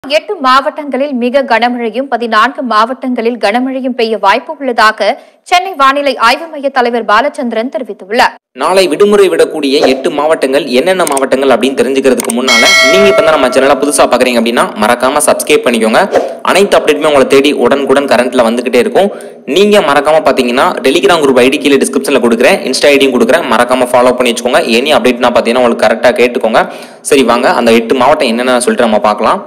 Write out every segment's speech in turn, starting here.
எட்டு மாவட்டங்களில் மிக கனமழையும் பதினான்கு மாவட்டங்களில் கனமழையும் பெய்ய வாய்ப்பு உள்ளதாக சென்னை வானிலை ஆய்வு மைய தலைவர் பாலச்சந்திரன் தெரிவித்துள்ளார் நாளை விடுமுறை விடக்கூடிய எட்டு மாவட்டங்கள் என்னென்ன மாவட்டங்கள் அப்படின்னு தெரிஞ்சுக்கிறதுக்கு முன்னால நீங்க இப்ப தான் நம்ம சேனலை புதுசா பாக்குறீங்க அப்படின்னா மறக்காம சப்ஸ்கிரைப் பண்ணிக்கோங்க அனைத்து அப்டேட்டுமே உங்களை தேடி உடனுக்குடன் கரண்ட்ல வந்துகிட்டே இருக்கும் நீங்க மறக்காம பாத்தீங்கன்னா டெலிகிராம் குரூப் ஐடி கீழே டிஸ்கிரிப்ஷன்ல கொடுக்குறேன் இன்ஸ்டா ஐடியும் கொடுக்குறேன் மறக்காம ஃபாலோ பண்ணி வச்சுக்கோங்க எனி அப்டேட்னா பாத்தீங்கன்னா உங்களுக்கு கரெக்டா கேட்டுக்கோங்க சரி வாங்க அந்த எட்டு மாவட்டம் என்னென்ன சொல்லிட்டு நம்ம பார்க்கலாம்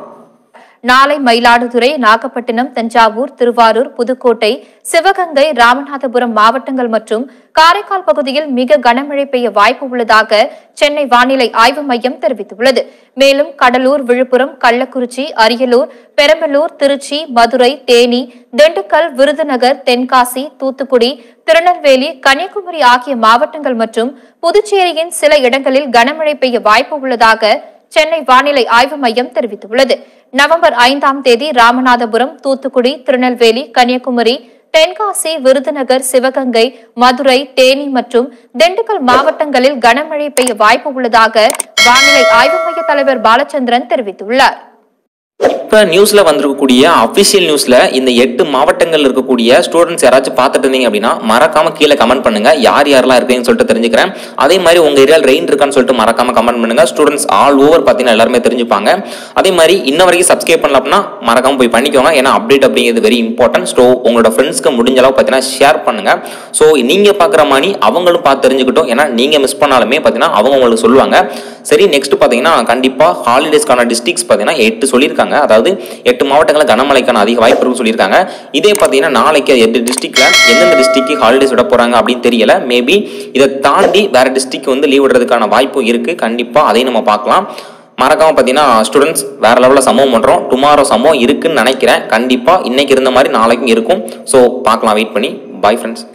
நாளை மயிலாடுதுறை நாகப்பட்டினம் தஞ்சாவூர் திருவாரூர் புதுக்கோட்டை சிவகங்கை ராமநாதபுரம் மாவட்டங்கள் மற்றும் காரைக்கால் பகுதியில் மிக கனமழை பெய்ய வாய்ப்பு உள்ளதாக சென்னை வானிலை ஆய்வு மையம் தெரிவித்துள்ளது மேலும் கடலூர் விழுப்புரம் கள்ளக்குறிச்சி அரியலூர் பெரம்பலூர் திருச்சி மதுரை தேனி திண்டுக்கல் விருதுநகர் தென்காசி தூத்துக்குடி திருநெல்வேலி கன்னியாகுமரி ஆகிய மாவட்டங்கள் மற்றும் புதுச்சேரியின் சில இடங்களில் கனமழை பெய்ய வாய்ப்பு உள்ளதாக சென்னை வானிலை ஆய்வு மையம் தெரிவித்துள்ளது நவம்பர் ஐந்தாம் தேதி ராமநாதபுரம் தூத்துக்குடி திருநெல்வேலி கன்னியாகுமரி தென்காசி விருதுநகர் சிவகங்கை மதுரை தேனி மற்றும் திண்டுக்கல் மாவட்டங்களில் கனமழை பெய்ய வாய்ப்பு உள்ளதாக வானிலை ஆய்வு மைய தலைவர் பாலச்சந்திரன் தெரிவித்துள்ளார் இப்போ நியூஸ்ல வந்திருக்கக்கூடிய அபிஷியல் நியூஸ்ல இந்த எட்டு மாவட்டங்கள்ல இருக்கக்கூடிய ஸ்டூடெண்ட்ஸ் யாராச்சும் பார்த்துட்டு இருந்தீங்க அப்படின்னா மறக்காம கீழே கமெண்ட் பண்ணுங்க யார் யாரெல்லாம் இருக்கீங்கன்னு சொல்லிட்டு தெரிஞ்சுக்கிறேன் அதே மாதிரி உங்க ஏரியாவில் ரெயின் இருக்கான்னு சொல்லிட்டு மறக்காம கமெண்ட் பண்ணுங்க ஸ்டூடெண்ட்ஸ் ஆல் ஓவர் பார்த்தீங்கன்னா எல்லாருமே தெரிஞ்சுப்பாங்க அதே மாதிரி இன்ன வரைக்கும் சப்ஸ்கிரைப் பண்ணல அப்படின்னா மறக்காம போய் பண்ணிக்கோங்க ஏன்னா அப்டேட் அப்படிங்கிறது வெரி இம்பார்ட்டன்ட் ஸோ உங்களோட ஃப்ரெண்ட்ஸ்க்கு முடிஞ்ச அளவு பார்த்தீங்கன்னா ஷேர் பண்ணுங்க ஸோ நீங்க பார்க்குற மாதிரி அவங்களும் பார்த்து தெரிஞ்சுக்கிட்டோம் ஏன்னா நீங்க மிஸ் பண்ணாலுமே பார்த்தீங்கன்னா அவங்க உங்களுக்கு சொல்லுவாங்க சரி நெக்ஸ்ட் பார்த்தீங்கன்னா கண்டிப்பாக ஹாலிடேஸ்க்கான டிஸ்ட்ரிக்ஸ் பார்த்தீங்கன்னா எட்டு சொல்லியிருக்காங்க அதாவது எட்டு மாவட்டங்களில் கனமழைக்கான அதிக வாய்ப்பு இருக்குன்னு சொல்லியிருக்காங்க இதே பார்த்தீங்கன்னா நாளைக்கு எட்டு டிஸ்ட்ரிக்ட்ல எந்தெந்த டிஸ்ட்ரிக்ட் ஹாலிடேஸ் விட போறாங்க அப்படின்னு தெரியல மேபி இதை தாண்டி வேற டிஸ்ட்ரிக்ட் வந்து லீவ் விடுறதுக்கான வாய்ப்பும் இருக்கு கண்டிப்பாக அதையும் நம்ம பார்க்கலாம் மறக்காம பார்த்தீங்கன்னா ஸ்டூடெண்ட்ஸ் வேற லெவலில் சம்பவம் பண்ணுறோம் டுமாரோ சம்பவம் இருக்குன்னு நினைக்கிறேன் கண்டிப்பாக இன்னைக்கு இருந்த மாதிரி நாளைக்கும் இருக்கும் ஸோ பார்க்கலாம் வெயிட் பண்ணி பாய் ஃப்ரெண்ட்ஸ்